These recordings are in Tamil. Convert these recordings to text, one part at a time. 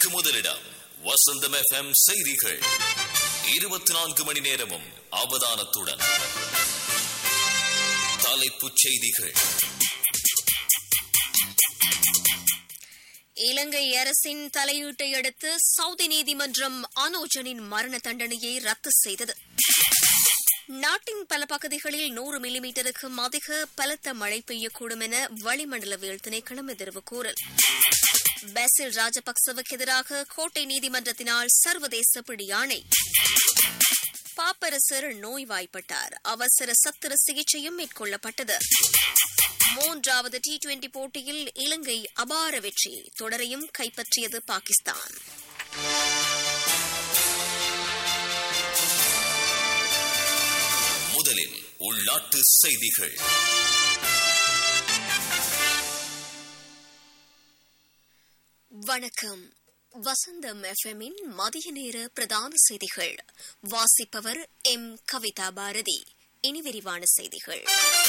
செய்திகளுக்கு முதலிடம் வசந்தம் எஃப்எம் செய்திகள் இருபத்தி நான்கு மணி நேரமும் அவதானத்துடன் தலைப்புச் செய்திகள் இலங்கை அரசின் தலையீட்டை அடுத்து சவுதி நீதிமன்றம் அனோஜனின் மரண தண்டனையை ரத்து செய்தது நாட்டின் பல பகுதிகளில் நூறு மில்லிமீட்டருக்கும் அதிக பலத்த மழை பெய்யக்கூடும் என வளிமண்டலவியல் திணைக்களம் எதிர்வு கூறல் பெசில் ராஜபக்சவுக்கு எதிராக கோட்டை நீதிமன்றத்தினால் சர்வதேச பிடியாணை பாப்பரசர் நோய்வாய்ப்பட்டார் அவசர சத்திர சிகிச்சையும் மேற்கொள்ளப்பட்டது மூன்றாவது டி டுவெண்டி போட்டியில் இலங்கை அபார வெற்றி தொடரையும் கைப்பற்றியது பாகிஸ்தான் முதலில் உள்நாட்டு செய்திகள் வணக்கம் வசந்தம் எஃப்எம்மின் மதிய நேர பிரதான செய்திகள் வாசிப்பவர் எம் கவிதா பாரதி இனி விரிவான செய்திகள்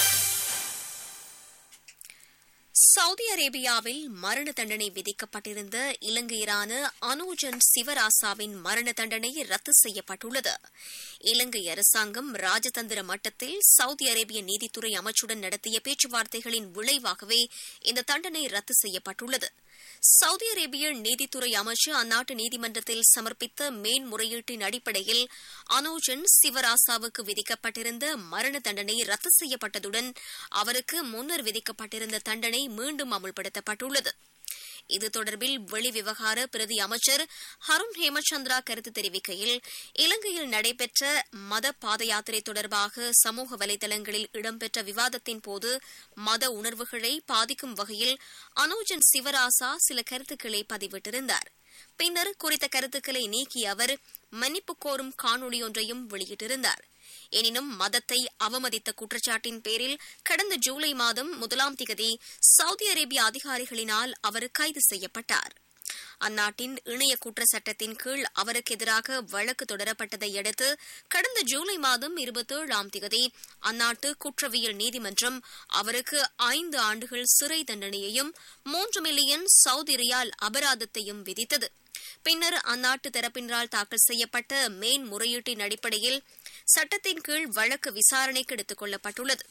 சவுதி அரேபியாவில் மரண தண்டனை விதிக்கப்பட்டிருந்த இலங்கையரான அனுஜன் சிவராசாவின் மரண தண்டனை ரத்து செய்யப்பட்டுள்ளது இலங்கை அரசாங்கம் ராஜதந்திர மட்டத்தில் சவுதி அரேபிய நீதித்துறை அமைச்சுடன் நடத்திய பேச்சுவார்த்தைகளின் விளைவாகவே இந்த தண்டனை ரத்து செய்யப்பட்டுள்ளது சவுதி அரேபிய நீதித்துறை அமைச்சு அந்நாட்டு நீதிமன்றத்தில் சமர்ப்பித்த மேன்முறையீட்டின் அடிப்படையில் அனோஜன் சிவராசாவுக்கு விதிக்கப்பட்டிருந்த மரண தண்டனை ரத்து செய்யப்பட்டதுடன் அவருக்கு முன்னர் விதிக்கப்பட்டிருந்த தண்டனை மீண்டும் அமுல்படுத்தப்பட்டுள்ளது இது தொடர்பில் வெளிவிவகார பிரதி அமைச்சர் ஹருண் ஹேமச்சந்திரா கருத்து தெரிவிக்கையில் இலங்கையில் நடைபெற்ற மத பாத யாத்திரை தொடர்பாக சமூக வலைதளங்களில் இடம்பெற்ற விவாதத்தின் போது மத உணர்வுகளை பாதிக்கும் வகையில் அனோஜன் சிவராசா சில கருத்துக்களை பதிவிட்டிருந்தார் பின்னர் குறித்த கருத்துக்களை நீக்கிய அவர் மன்னிப்பு கோரும் காணொலியொன்றையும் வெளியிட்டிருந்தார் எனினும் மதத்தை அவமதித்த குற்றச்சாட்டின் பேரில் கடந்த ஜூலை மாதம் முதலாம் திகதி சவுதி அரேபிய அதிகாரிகளினால் அவர் கைது செய்யப்பட்டார் அந்நாட்டின் இணைய குற்ற சட்டத்தின் கீழ் அவருக்கு எதிராக வழக்கு தொடரப்பட்டதை அடுத்து கடந்த ஜூலை மாதம் இருபத்தேழாம் திகதி அந்நாட்டு குற்றவியல் நீதிமன்றம் அவருக்கு ஐந்து ஆண்டுகள் சிறை தண்டனையையும் மூன்று மில்லியன் சவுதி ரியால் அபராதத்தையும் விதித்தது பின்னர் அந்நாட்டு தரப்பினரால் தாக்கல் செய்யப்பட்ட மேன்முறையீட்டின் அடிப்படையில் சட்டத்தின் கீழ் வழக்கு விசாரணைக்கு எடுத்துக் கொள்ளப்பட்டுள்ளது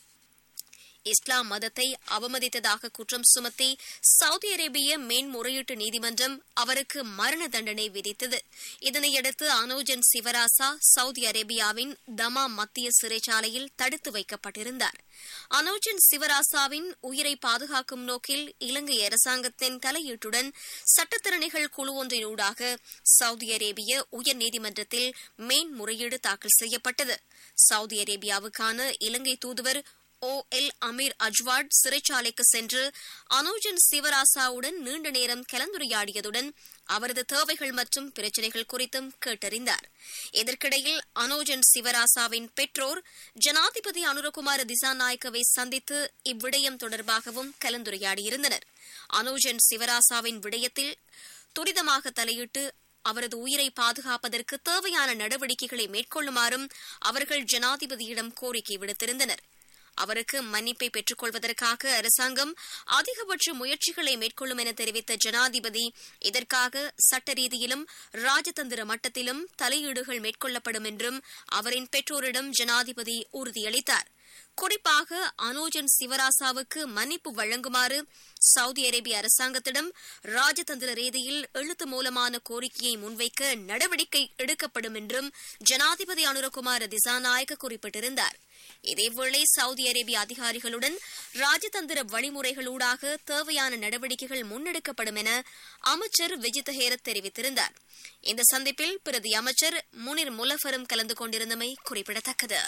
இஸ்லாம் மதத்தை அவமதித்ததாக குற்றம் சுமத்தி சவுதி அரேபிய மேன்முறையீட்டு நீதிமன்றம் அவருக்கு மரண தண்டனை விதித்தது இதனையடுத்து அனோஜன் சிவராசா சவுதி அரேபியாவின் தமா மத்திய சிறைச்சாலையில் தடுத்து வைக்கப்பட்டிருந்தார் அனோஜன் சிவராசாவின் உயிரை பாதுகாக்கும் நோக்கில் இலங்கை அரசாங்கத்தின் தலையீட்டுடன் சட்டத்திறனைகள் குழு ஒன்றினூடாக சவுதி அரேபிய உயர்நீதிமன்றத்தில் மேன்முறையீடு தாக்கல் செய்யப்பட்டது சவுதி அரேபியாவுக்கான இலங்கை தூதுவர் ஓ எல் அமீர் அஜ்வாட் சிறைச்சாலைக்கு சென்று அனோஜன் சிவராசாவுடன் நீண்ட நேரம் கலந்துரையாடியதுடன் அவரது தேவைகள் மற்றும் பிரச்சினைகள் குறித்தும் கேட்டறிந்தார் இதற்கிடையில் அனோஜன் சிவராசாவின் பெற்றோர் ஜனாதிபதி அனுரகுமார திசாநாயக்கவை சந்தித்து இவ்விடயம் தொடர்பாகவும் கலந்துரையாடியிருந்தனர் அனோஜன் சிவராசாவின் விடயத்தில் துரிதமாக தலையிட்டு அவரது உயிரை பாதுகாப்பதற்கு தேவையான நடவடிக்கைகளை மேற்கொள்ளுமாறும் அவர்கள் ஜனாதிபதியிடம் கோரிக்கை விடுத்திருந்தனர் அவருக்கு மன்னிப்பை பெற்றுக் கொள்வதற்காக அரசாங்கம் அதிகபட்ச முயற்சிகளை மேற்கொள்ளும் என தெரிவித்த ஜனாதிபதி இதற்காக சட்ட ரீதியிலும் ராஜதந்திர மட்டத்திலும் தலையீடுகள் மேற்கொள்ளப்படும் என்றும் அவரின் பெற்றோரிடம் ஜனாதிபதி உறுதியளித்தார் குறிப்பாக அனோஜன் சிவராசாவுக்கு மன்னிப்பு வழங்குமாறு சவுதி அரேபிய அரசாங்கத்திடம் ராஜதந்திர ரீதியில் எழுத்து மூலமான கோரிக்கையை முன்வைக்க நடவடிக்கை எடுக்கப்படும் என்றும் ஜனாதிபதி அனுரகுமார திசாநாயக்க குறிப்பிட்டிருந்தார் இதேவேளை சவுதி அரேபிய அதிகாரிகளுடன் ராஜதந்திர வழிமுறைகளூடாக தேவையான நடவடிக்கைகள் முன்னெடுக்கப்படும் என அமைச்சர் விஜித் ஹேரத் தெரிவித்திருந்தார் இந்த சந்திப்பில் பிரதி அமைச்சர் முனிர் முலஃபரும் கலந்து கொண்டிருந்தமை குறிப்பிடத்தக்கது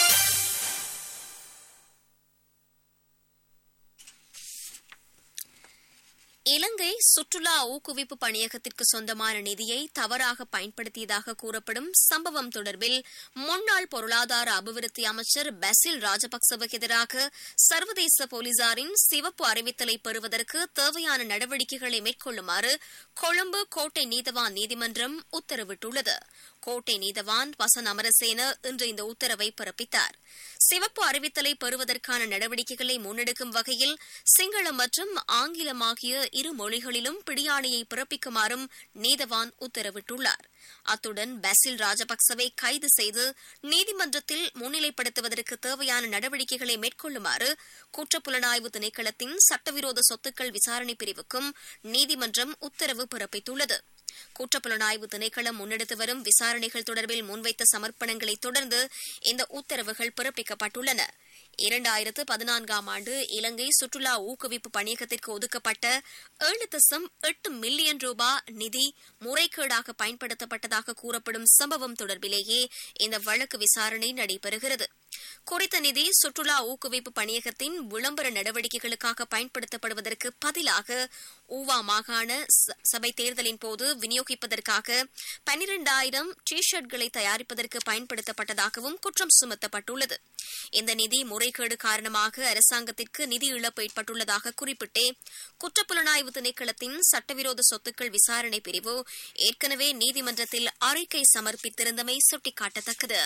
இலங்கை சுற்றுலா ஊக்குவிப்பு பணியகத்திற்கு சொந்தமான நிதியை தவறாக பயன்படுத்தியதாக கூறப்படும் சம்பவம் தொடர்பில் முன்னாள் பொருளாதார அபிவிருத்தி அமைச்சர் பசில் ராஜபக்சவுக்கு எதிராக சர்வதேச போலீசாரின் சிவப்பு அறிவித்தலை பெறுவதற்கு தேவையான நடவடிக்கைகளை மேற்கொள்ளுமாறு கொழும்பு கோட்டை நீதவான் நீதிமன்றம் உத்தரவிட்டுள்ளது கோட்டை நீதவான் வசன் அமரசேன இன்று இந்த உத்தரவை பிறப்பித்தார் சிவப்பு அறிவித்தலை பெறுவதற்கான நடவடிக்கைகளை முன்னெடுக்கும் வகையில் சிங்களம் மற்றும் ஆங்கிலம் ஆகிய இரு மொழிகளிலும் பிடியாணையை பிறப்பிக்குமாறும் நீதவான் உத்தரவிட்டுள்ளார் அத்துடன் பசில் ராஜபக்சவை கைது செய்து நீதிமன்றத்தில் முன்னிலைப்படுத்துவதற்கு தேவையான நடவடிக்கைகளை மேற்கொள்ளுமாறு குற்றப்புலனாய்வு திணைக்களத்தின் சட்டவிரோத சொத்துக்கள் விசாரணை பிரிவுக்கும் நீதிமன்றம் உத்தரவு பிறப்பித்துள்ளது குற்றப்புலனாய்வு திணைக்களம் முன்னெடுத்து வரும் விசாரணைகள் தொடர்பில் முன்வைத்த சமர்ப்பணங்களை தொடர்ந்து இந்த உத்தரவுகள் பிறப்பிக்கப்பட்டுள்ளன இரண்டாயிரத்து பதினான்காம் ஆண்டு இலங்கை சுற்றுலா ஊக்குவிப்பு பணியகத்திற்கு ஒதுக்கப்பட்ட ஏழு தசம் எட்டு மில்லியன் ரூபாய் நிதி முறைகேடாக பயன்படுத்தப்பட்டதாக கூறப்படும் சம்பவம் தொடர்பிலேயே இந்த வழக்கு விசாரணை நடைபெறுகிறது குறித்த நிதி சுற்றுலா ஊக்குவிப்பு பணியகத்தின் விளம்பர நடவடிக்கைகளுக்காக பயன்படுத்தப்படுவதற்கு பதிலாக ஊவா மாகாண சபை தேர்தலின் போது விநியோகிப்பதற்காக பனிரெண்டாயிரம் டி ஷர்ட்களை தயாரிப்பதற்கு பயன்படுத்தப்பட்டதாகவும் குற்றம் சுமத்தப்பட்டுள்ளது இந்த நிதி முறைகேடு காரணமாக அரசாங்கத்திற்கு நிதி இழப்பு ஏற்பட்டுள்ளதாக குறிப்பிட்டே குற்றப்புலனாய்வு திணைக்களத்தின் சட்டவிரோத சொத்துக்கள் விசாரணை பிரிவு ஏற்கனவே நீதிமன்றத்தில் அறிக்கை சமர்ப்பித்திருந்தமை சுட்டிக்காட்டத்தக்கது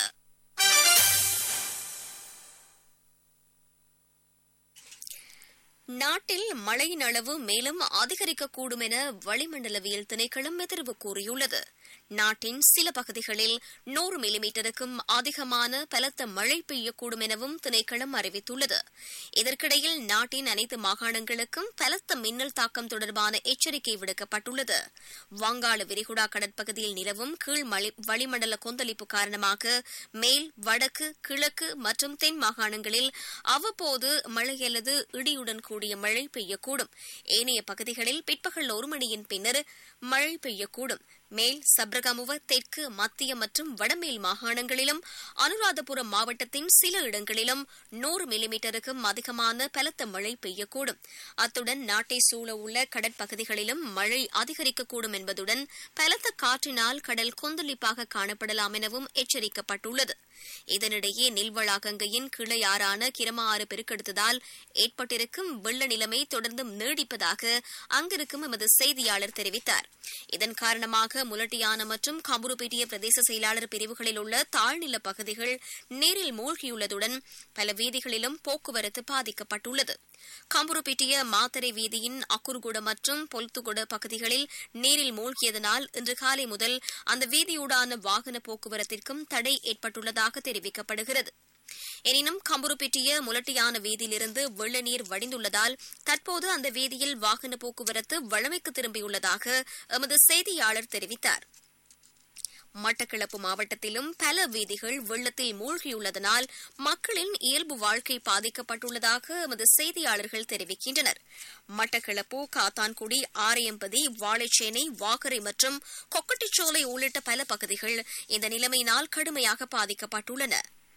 நாட்டில் மழையின் அளவு மேலும் அதிகரிக்கக்கூடும் என வளிமண்டலவியல் திணைக்களம் எதிர்வு கூறியுள்ளது நாட்டின் சில பகுதிகளில் நூறு மில்லிமீட்டருக்கும் அதிகமான பலத்த மழை பெய்யக்கூடும் எனவும் திணைக்களம் அறிவித்துள்ளது இதற்கிடையில் நாட்டின் அனைத்து மாகாணங்களுக்கும் பலத்த மின்னல் தாக்கம் தொடர்பான எச்சரிக்கை விடுக்கப்பட்டுள்ளது வங்காள விரிகுடா கடற்பகுதியில் நிலவும் கீழ் வளிமண்டல கொந்தளிப்பு காரணமாக மேல் வடக்கு கிழக்கு மற்றும் தென் மாகாணங்களில் அவ்வப்போது மழை அல்லது இடியுடன் கூடிய மழை பெய்யக்கூடும் ஏனைய பகுதிகளில் பிற்பகல் ஒரு மணியின் பின்னர் மழை பெய்யக்கூடும் மேல் சப்ரகமுவ தெற்கு மத்திய மற்றும் வடமேல் மாகாணங்களிலும் அனுராதபுரம் மாவட்டத்தின் சில இடங்களிலும் நூறு மில்லிமீட்டருக்கும் அதிகமான பலத்த மழை பெய்யக்கூடும் அத்துடன் நாட்டை சூழ உள்ள கடற்பகுதிகளிலும் மழை அதிகரிக்கக்கூடும் என்பதுடன் பலத்த காற்றினால் கடல் கொந்தளிப்பாக காணப்படலாம் எனவும் எச்சரிக்கப்பட்டுள்ளது இதனிடையே நில்வளாகங்கையின் கிளையாறான கிரம ஆறு பெருக்கெடுத்ததால் ஏற்பட்டிருக்கும் வெள்ள நிலைமை தொடர்ந்தும் நீடிப்பதாக அங்கிருக்கும் எமது செய்தியாளர் தெரிவித்தார் இதன் காரணமாக முலட்டியான மற்றும் கம்புருப்பேட்டிய பிரதேச செயலாளர் பிரிவுகளில் உள்ள தாழ்நில பகுதிகள் நீரில் மூழ்கியுள்ளதுடன் பல வீதிகளிலும் போக்குவரத்து பாதிக்கப்பட்டுள்ளது கம்புருப்பேட்டிய மாத்தரை வீதியின் அக்குர்குட மற்றும் பொல்துகுட பகுதிகளில் நீரில் மூழ்கியதனால் இன்று காலை முதல் அந்த வீதியூடான வாகன போக்குவரத்திற்கும் தடை ஏற்பட்டுள்ளதாக தெரிவிக்கப்படுகிறது எனினும் கம்புருப்பேட்டிய முலட்டியான வீதியிலிருந்து வெள்ள நீர் வடிந்துள்ளதால் தற்போது அந்த வீதியில் வாகன போக்குவரத்து வழமைக்கு திரும்பியுள்ளதாக எமது செய்தியாளர் தெரிவித்தார் மட்டக்களப்பு மாவட்டத்திலும் பல வீதிகள் வெள்ளத்தில் மூழ்கியுள்ளதனால் மக்களின் இயல்பு வாழ்க்கை பாதிக்கப்பட்டுள்ளதாக எமது செய்தியாளர்கள் தெரிவிக்கின்றனர் மட்டக்களப்பு காத்தான்குடி ஆரையம்பதி வாழைச்சேனை வாகரை மற்றும் கொக்கட்டிச்சோலை உள்ளிட்ட பல பகுதிகள் இந்த நிலைமையினால் கடுமையாக பாதிக்கப்பட்டுள்ளன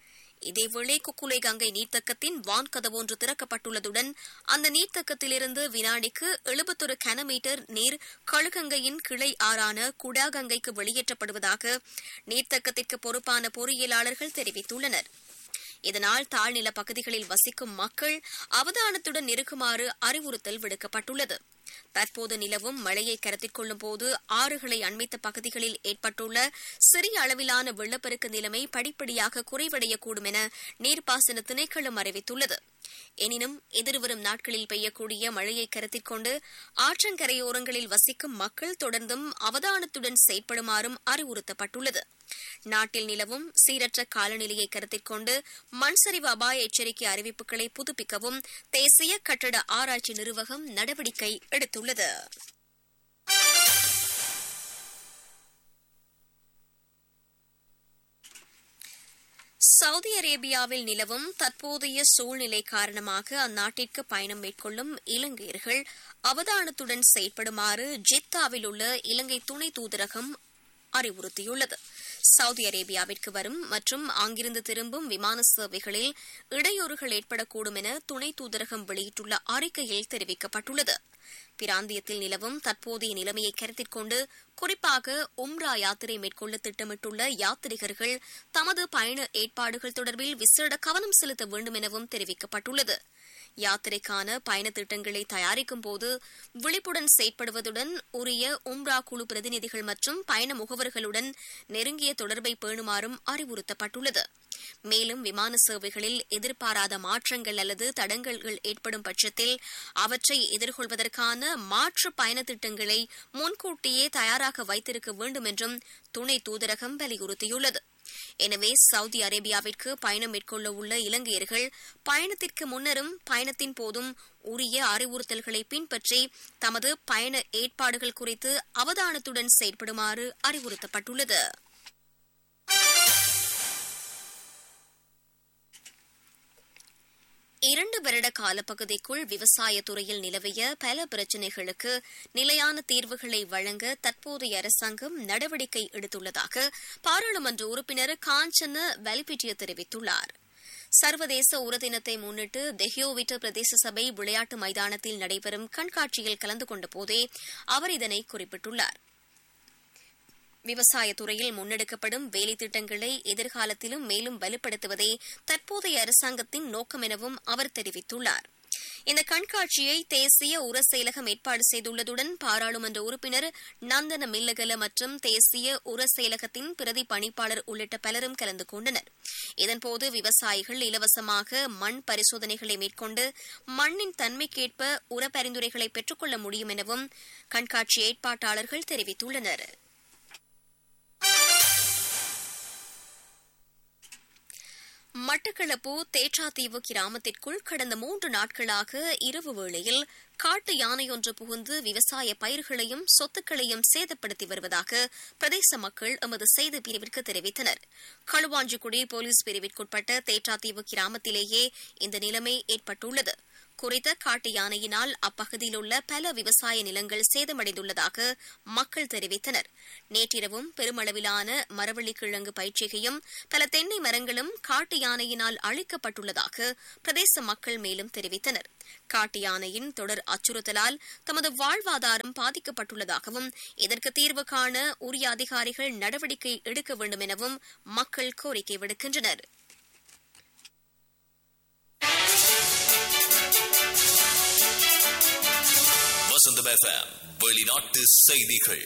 இதேவேளை குக்குலை கங்கை நீர்த்தக்கத்தின் வான்கதவு ஒன்று திறக்கப்பட்டுள்ளதுடன் அந்த நீர்த்தக்கத்திலிருந்து வினாடிக்கு எழுபத்தொரு கனமீட்டர் நீர் கழுகங்கையின் கிளை ஆறான குடாகங்கைக்கு வெளியேற்றப்படுவதாக நீர்த்தக்கத்திற்கு பொறுப்பான பொறியியலாளர்கள் தெரிவித்துள்ளனர் இதனால் தாழ்நில பகுதிகளில் வசிக்கும் மக்கள் அவதானத்துடன் இருக்குமாறு அறிவுறுத்தல் விடுக்கப்பட்டுள்ளது தற்போது நிலவும் மழையை கருத்தில் கொள்ளும் போது ஆறுகளை அண்மித்த பகுதிகளில் ஏற்பட்டுள்ள சிறிய அளவிலான வெள்ளப்பெருக்கு நிலைமை படிப்படியாக குறைவடையக்கூடும் என நீர்ப்பாசன திணைக்களம் அறிவித்துள்ளது எனினும் எதிர்வரும் நாட்களில் பெய்யக்கூடிய மழையை கருத்தில் கொண்டு ஆற்றங்கரையோரங்களில் வசிக்கும் மக்கள் தொடர்ந்தும் அவதானத்துடன் செயற்படுமாறும் அறிவுறுத்தப்பட்டுள்ளது நாட்டில் நிலவும் சீரற்ற காலநிலையை கருத்தில் கொண்டு மண்சரிவு அபாய எச்சரிக்கை அறிவிப்புகளை புதுப்பிக்கவும் தேசிய கட்டட ஆராய்ச்சி நிறுவகம் நடவடிக்கை எடுத்துள்ளது சவுதி அரேபியாவில் நிலவும் தற்போதைய சூழ்நிலை காரணமாக அந்நாட்டிற்கு பயணம் மேற்கொள்ளும் இலங்கையர்கள் அவதானத்துடன் செயற்படுமாறு ஜித்தாவில் உள்ள இலங்கை துணை தூதரகம் அறிவுறுத்தியுள்ளது சவுதி அரேபியாவிற்கு வரும் மற்றும் அங்கிருந்து திரும்பும் விமான சேவைகளில் இடையூறுகள் ஏற்படக்கூடும் என துணை தூதரகம் வெளியிட்டுள்ள அறிக்கையில் தெரிவிக்கப்பட்டுள்ளது பிராந்தியத்தில் நிலவும் தற்போதைய நிலைமையை கருத்தில் கொண்டு குறிப்பாக உம்ரா யாத்திரை மேற்கொள்ள திட்டமிட்டுள்ள யாத்ரிகர்கள் தமது பயண ஏற்பாடுகள் தொடர்பில் விசேட கவனம் செலுத்த வேண்டும் எனவும் தெரிவிக்கப்பட்டுள்ளது யாத்திரைக்கான பயண திட்டங்களை தயாரிக்கும் போது விழிப்புடன் செயற்படுவதுடன் உரிய உம்ரா குழு பிரதிநிதிகள் மற்றும் பயண முகவர்களுடன் நெருங்கிய தொடர்பை பேணுமாறும் அறிவுறுத்தப்பட்டுள்ளது மேலும் விமான சேவைகளில் எதிர்பாராத மாற்றங்கள் அல்லது தடங்கல்கள் ஏற்படும் பட்சத்தில் அவற்றை எதிர்கொள்வதற்கான மாற்று பயண திட்டங்களை முன்கூட்டியே தயாராக வைத்திருக்க வேண்டும் என்றும் துணை தூதரகம் வலியுறுத்தியுள்ளது எனவே சவுதி அரேபியாவிற்கு பயணம் மேற்கொள்ள உள்ள இலங்கையர்கள் பயணத்திற்கு முன்னரும் பயணத்தின் போதும் உரிய அறிவுறுத்தல்களை பின்பற்றி தமது பயண ஏற்பாடுகள் குறித்து அவதானத்துடன் செயற்படுமாறு அறிவுறுத்தப்பட்டுள்ளது இரண்டு வருட காலப்பகுதிக்குள் விவசாய துறையில் நிலவிய பல பிரச்சினைகளுக்கு நிலையான தீர்வுகளை வழங்க தற்போதைய அரசாங்கம் நடவடிக்கை எடுத்துள்ளதாக பாராளுமன்ற உறுப்பினர் காஞ்சன வலிபிட்டிய தெரிவித்துள்ளார் சர்வதேச உர தினத்தை முன்னிட்டு தெஹியோவிட்ட பிரதேச சபை விளையாட்டு மைதானத்தில் நடைபெறும் கண்காட்சியில் கலந்து கொண்ட போதே அவர் இதனை குறிப்பிட்டுள்ளார் விவசாய துறையில் முன்னெடுக்கப்படும் வேலை திட்டங்களை எதிர்காலத்திலும் மேலும் வலுப்படுத்துவதே தற்போதைய அரசாங்கத்தின் நோக்கம் எனவும் அவர் தெரிவித்துள்ளார் இந்த கண்காட்சியை தேசிய உர செயலகம் ஏற்பாடு செய்துள்ளதுடன் பாராளுமன்ற உறுப்பினர் நந்தன மில்லகல மற்றும் தேசிய உர செயலகத்தின் பிரதி பணிப்பாளர் உள்ளிட்ட பலரும் கலந்து கொண்டனர் இதன்போது விவசாயிகள் இலவசமாக மண் பரிசோதனைகளை மேற்கொண்டு மண்ணின் தன்மைக்கேற்ப உர பரிந்துரைகளை பெற்றுக்கொள்ள முடியும் எனவும் கண்காட்சி ஏற்பாட்டாளர்கள் தெரிவித்துள்ளனா் மட்டக்களப்பு தேற்றாத்தீவு கிராமத்திற்குள் கடந்த மூன்று நாட்களாக இரவு வேளையில் காட்டு யானையொன்று புகுந்து விவசாய பயிர்களையும் சொத்துக்களையும் சேதப்படுத்தி வருவதாக பிரதேச மக்கள் எமது செய்தி பிரிவிற்கு தெரிவித்தனர் களுவாஞ்சிக்குடி போலீஸ் பிரிவிற்குட்பட்ட தேற்றாத்தீவு கிராமத்திலேயே இந்த நிலைமை ஏற்பட்டுள்ளது குறித்த காட்டு யானையினால் அப்பகுதியில் உள்ள பல விவசாய நிலங்கள் சேதமடைந்துள்ளதாக மக்கள் தெரிவித்தனர் நேற்றிரவும் பெருமளவிலான மரவள்ளி கிழங்கு பயிற்சிகையும் பல தென்னை மரங்களும் காட்டு யானையினால் அழிக்கப்பட்டுள்ளதாக பிரதேச மக்கள் மேலும் தெரிவித்தனர் காட்டு யானையின் தொடர் அச்சுறுத்தலால் தமது வாழ்வாதாரம் பாதிக்கப்பட்டுள்ளதாகவும் இதற்கு தீர்வு காண உரிய அதிகாரிகள் நடவடிக்கை எடுக்க வேண்டும் எனவும் மக்கள் கோரிக்கை விடுக்கின்றனர் வசந்தம் எஃப்எம் வெளிநாட்டு செய்திகள்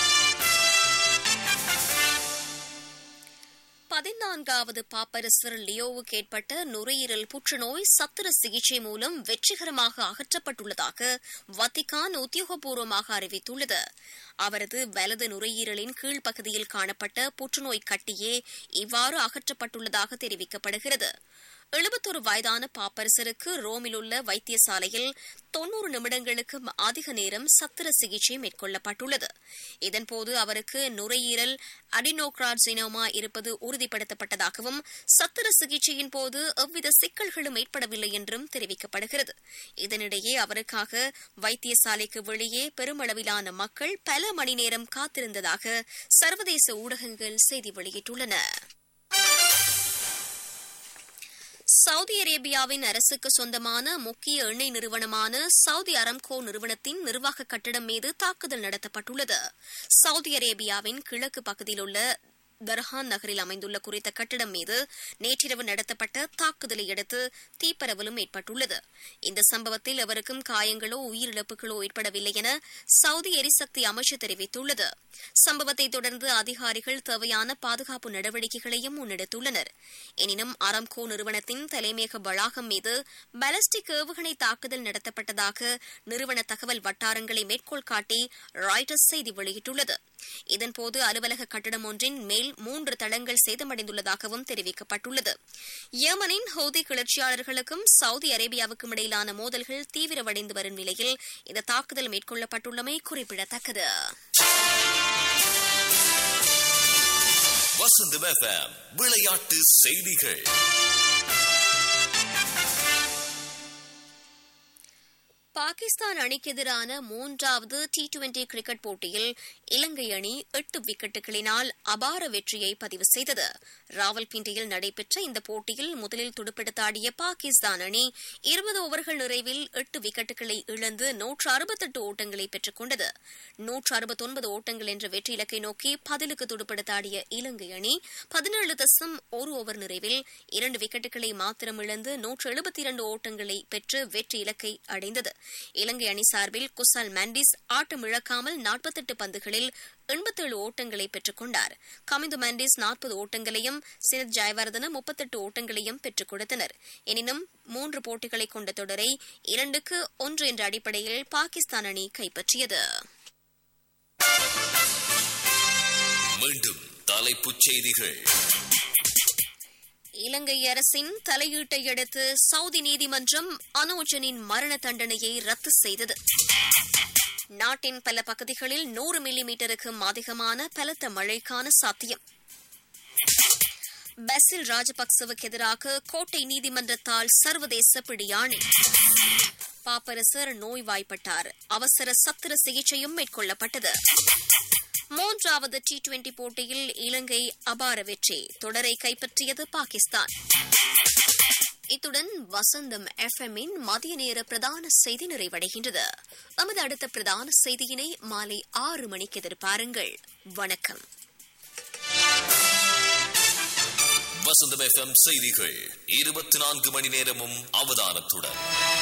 பதினான்காவது பாப்பரசர் லியோவுக்கு ஏற்பட்ட நுரையீரல் புற்றுநோய் சத்திர சிகிச்சை மூலம் வெற்றிகரமாக அகற்றப்பட்டுள்ளதாக வத்திகான் உத்தியோகபூர்வமாக அறிவித்துள்ளது அவரது வலது நுரையீரலின் கீழ்ப்பகுதியில் காணப்பட்ட புற்றுநோய் கட்டியே இவ்வாறு அகற்றப்பட்டுள்ளதாக தெரிவிக்கப்படுகிறது எழுபத்தொரு வயதான பாப்பரசருக்கு ரோமில் உள்ள வைத்தியசாலையில் தொன்னூறு நிமிடங்களுக்கு அதிக நேரம் சத்திர சிகிச்சை மேற்கொள்ளப்பட்டுள்ளது இதன்போது அவருக்கு நுரையீரல் அடினோக்ராட்சினோமா இருப்பது உறுதிப்படுத்தப்பட்டதாகவும் சத்திர சிகிச்சையின் போது எவ்வித சிக்கல்களும் ஏற்படவில்லை என்றும் தெரிவிக்கப்படுகிறது இதனிடையே அவருக்காக வைத்தியசாலைக்கு வெளியே பெருமளவிலான மக்கள் பல மணி நேரம் காத்திருந்ததாக சர்வதேச ஊடகங்கள் செய்தி வெளியிட்டுள்ளன சவுதி அரேபியாவின் அரசுக்கு சொந்தமான முக்கிய எண்ணெய் நிறுவனமான சவுதி அரம்கோ நிறுவனத்தின் நிர்வாக கட்டடம் மீது தாக்குதல் நடத்தப்பட்டுள்ளது சவுதி அரேபியாவின் கிழக்கு பகுதியில் உள்ள தர்ஹான் நகரில் அமைந்துள்ள குறித்த கட்டிடம் மீது நேற்றிரவு நடத்தப்பட்ட தாக்குதலை அடுத்து தீப்பரவலும் ஏற்பட்டுள்ளது இந்த சம்பவத்தில் எவருக்கும் காயங்களோ உயிரிழப்புகளோ ஏற்படவில்லை என சவுதி எரிசக்தி அமைச்சு தெரிவித்துள்ளது சம்பவத்தை தொடர்ந்து அதிகாரிகள் தேவையான பாதுகாப்பு நடவடிக்கைகளையும் முன்னெடுத்துள்ளனர் எனினும் அரம்கோ நிறுவனத்தின் தலைமையக வளாகம் மீது பாலஸ்டிக் ஏவுகணை தாக்குதல் நடத்தப்பட்டதாக நிறுவன தகவல் வட்டாரங்களை மேற்கோள் காட்டி ராய்டர்ஸ் செய்தி வெளியிட்டுள்ளது இதன்போது அலுவலக கட்டடம் ஒன்றின் மேல் மூன்று தளங்கள் சேதமடைந்துள்ளதாகவும் தெரிவிக்கப்பட்டுள்ளது யேமனின் ஹவுதி கிளர்ச்சியாளர்களுக்கும் சவுதி அரேபியாவுக்கும் இடையிலான மோதல்கள் தீவிரமடைந்து வரும் நிலையில் இந்த தாக்குதல் மேற்கொள்ளப்பட்டுள்ளமை குறிப்பிடத்தக்கது வசந்தம் எஃப்எம் விளையாட்டு செய்திகள் பாகிஸ்தான் பாகிஸ்தான் அணிக்கு எதிரான மூன்றாவது டி டுவெண்டி கிரிக்கெட் போட்டியில் இலங்கை அணி எட்டு விக்கெட்டுகளினால் அபார வெற்றியை பதிவு செய்தது ராவல்பிண்டியில் நடைபெற்ற இந்த போட்டியில் முதலில் துடுப்பெடுத்தாடிய பாகிஸ்தான் அணி இருபது ஓவர்கள் நிறைவில் எட்டு விக்கெட்டுகளை இழந்து நூற்று அறுபத்தெட்டு ஓட்டங்களை பெற்றுக் கொண்டது நூற்று அறுபத்தொன்பது ஓட்டங்கள் என்ற வெற்றி இலக்கை நோக்கி பதிலுக்கு துடுப்பெடுத்தாடிய இலங்கை அணி பதினேழு தசம் ஒரு ஓவர் நிறைவில் இரண்டு விக்கெட்டுகளை மாத்திரம் இழந்து நூற்று எழுபத்தி இரண்டு ஓட்டங்களை பெற்று வெற்றி இலக்கை அடைந்தது இலங்கை அணி சார்பில் குசால் மாண்டிஸ் ஆட்டம் இழக்காமல் நாற்பத்தெட்டு பந்துகளில் எண்பத்தேழு ஓட்டங்களை பெற்றுக் கொண்டார் கமிந்து மாண்டிஸ் நாற்பது ஓட்டங்களையும் சினத் ஜெயவர்தன முப்பத்தெட்டு ஓட்டங்களையும் பெற்றுக் கொடுத்தனர் எனினும் மூன்று போட்டிகளை கொண்ட தொடரை இரண்டுக்கு ஒன்று என்ற அடிப்படையில் பாகிஸ்தான் அணி கைப்பற்றியது மீண்டும் தலைப்புச் செய்திகள் இலங்கை அரசின் தலையீட்டை அடுத்து சவுதி நீதிமன்றம் அனோஜனின் மரண தண்டனையை ரத்து செய்தது நாட்டின் பல பகுதிகளில் நூறு மில்லிமீட்டருக்கும் அதிகமான பலத்த மழைக்கான சாத்தியம் பசில் ராஜபக்சவுக்கு எதிராக கோட்டை நீதிமன்றத்தால் சர்வதேச பிடியாணை பாப்பரசர் நோய்வாய்ப்பட்டார் அவசர சத்திர சிகிச்சையும் மேற்கொள்ளப்பட்டது மூன்றாவது டி டுவெண்டி போட்டியில் இலங்கை அபார வெற்றி தொடரை கைப்பற்றியது பாகிஸ்தான் இத்துடன் வசந்தம் எஃப்எம்மின் மதிய நேர பிரதான செய்தி நிறைவடைகின்றது நமது அடுத்த பிரதான செய்தியினை மாலை ஆறு மணிக்கு எதிர்பாருங்கள் வணக்கம் வசந்தம் எஃப்எம் செய்திகள் இருபத்தி நான்கு மணி நேரமும் அவதானத்துடன்